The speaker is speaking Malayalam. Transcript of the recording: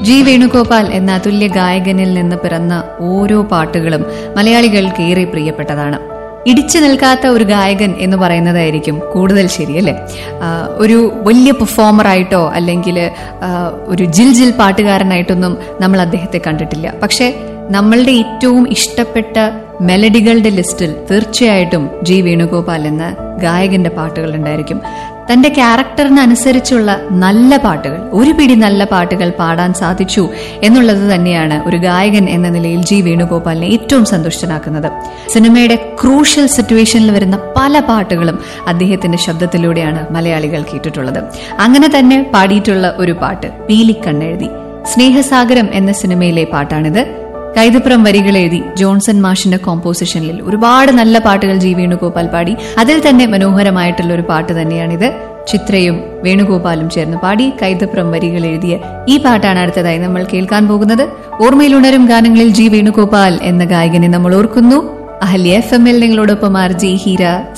ജി വേണുഗോപാൽ എന്ന അതുല്യ ഗായകനിൽ നിന്ന് പിറന്ന ഓരോ പാട്ടുകളും മലയാളികൾക്ക് ഏറെ പ്രിയപ്പെട്ടതാണ് ഇടിച്ചു നിൽക്കാത്ത ഒരു ഗായകൻ എന്ന് പറയുന്നതായിരിക്കും കൂടുതൽ ശരിയല്ലേ ആ, ഒരു വലിയ പെർഫോമർ ആയിട്ടോ അല്ലെങ്കിൽ ആ, ഒരു ജിൽ ജിൽ പാട്ടുകാരനായിട്ടൊന്നും നമ്മൾ അദ്ദേഹത്തെ കണ്ടിട്ടില്ല പക്ഷേ നമ്മളുടെ ഏറ്റവും ഇഷ്ടപ്പെട്ട മെലഡികളുടെ ലിസ്റ്റിൽ തീർച്ചയായിട്ടും ജി വേണുഗോപാൽ എന്ന ഗായകന്റെ പാട്ടുകൾ ഉണ്ടായിരിക്കും തന്റെ ക്യാരക്ടറിനനുസരിച്ചുള്ള നല്ല പാട്ടുകൾ ഒരു പിടി നല്ല പാട്ടുകൾ പാടാൻ സാധിച്ചു എന്നുള്ളത് തന്നെയാണ് ഒരു ഗായകൻ എന്ന നിലയിൽ ജി വേണുഗോപാലിനെ ഏറ്റവും സന്തുഷ്ടനാക്കുന്നത് സിനിമയുടെ ക്രൂഷ്യൽ സിറ്റുവേഷനിൽ വരുന്ന പല പാട്ടുകളും അദ്ദേഹത്തിന്റെ ശബ്ദത്തിലൂടെയാണ് മലയാളികൾ കേട്ടിട്ടുള്ളത് അങ്ങനെ തന്നെ പാടിയിട്ടുള്ള ഒരു പാട്ട് പീലിക്കണ്ണെഴുതി സ്നേഹസാഗരം എന്ന സിനിമയിലെ പാട്ടാണിത് കൈതപ്പുറം വരികൾ എഴുതി ജോൺസൺ മാഷിന്റെ കോമ്പോസിഷനിൽ ഒരുപാട് നല്ല പാട്ടുകൾ ജി വേണുഗോപാൽ പാടി അതിൽ തന്നെ മനോഹരമായിട്ടുള്ള ഒരു പാട്ട് തന്നെയാണിത് ചിത്രയും വേണുഗോപാലും ചേർന്ന് പാടി കൈതപ്പുറം വരികൾ എഴുതിയ ഈ പാട്ടാണ് അടുത്തതായി നമ്മൾ കേൾക്കാൻ പോകുന്നത് ഓർമ്മയിലുണരും ഗാനങ്ങളിൽ ജി വേണുഗോപാൽ എന്ന ഗായകനെ നമ്മൾ ഓർക്കുന്നു അഹല്യ എഫ് എമ്മിൽ നിങ്ങളോടൊപ്പം ആർ ജി ഹീര